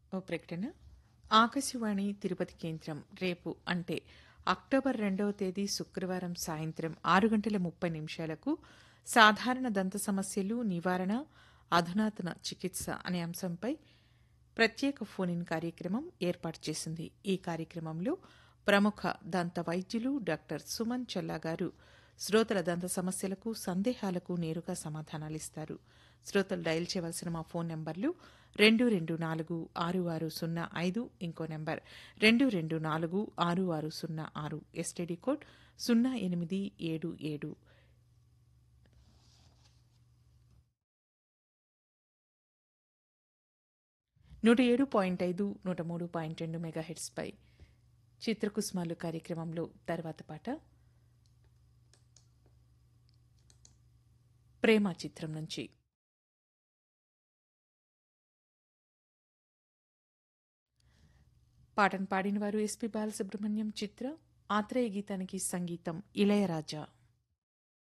ఓ ప్రకటన ఆకాశవాణి తిరుపతి కేంద్రం రేపు అంటే అక్టోబర్ రెండవ తేదీ శుక్రవారం సాయంత్రం ఆరు గంటల ముప్పై నిమిషాలకు సాధారణ దంత సమస్యలు నివారణ అధునాతన చికిత్స అనే అంశంపై ప్రత్యేక ఫోన్ ఇన్ కార్యక్రమం ఏర్పాటు చేసింది ఈ కార్యక్రమంలో ప్రముఖ దంత వైద్యులు డాక్టర్ సుమన్ చల్లా గారు శ్రోతల దంత సమస్యలకు సందేహాలకు నేరుగా సమాధానాలిస్తారు శ్రోతలు డయల్ చేయవలసిన మా ఫోన్ నంబర్లు రెండు రెండు నాలుగు ఆరు ఆరు సున్నా ఐదు ఇంకో నంబర్ రెండు రెండు నాలుగు ఆరు ఆరు సున్నా ఆరు ఎస్టీడీ కోడ్ సున్నా ఎనిమిది ఏడు ఏడు నూట ఏడు పాయింట్ ఐదు నూట మూడు పాయింట్ రెండు మెగాహెట్స్పై చిత్రకుస్మాలు కార్యక్రమంలో తర్వాత పాట ప్రేమ చిత్రం నుంచి పాటను పాడిన వారు ఎస్పి బాలసుబ్రహ్మణ్యం చిత్ర ఆత్రేయ గీతానికి సంగీతం ఇళయరాజా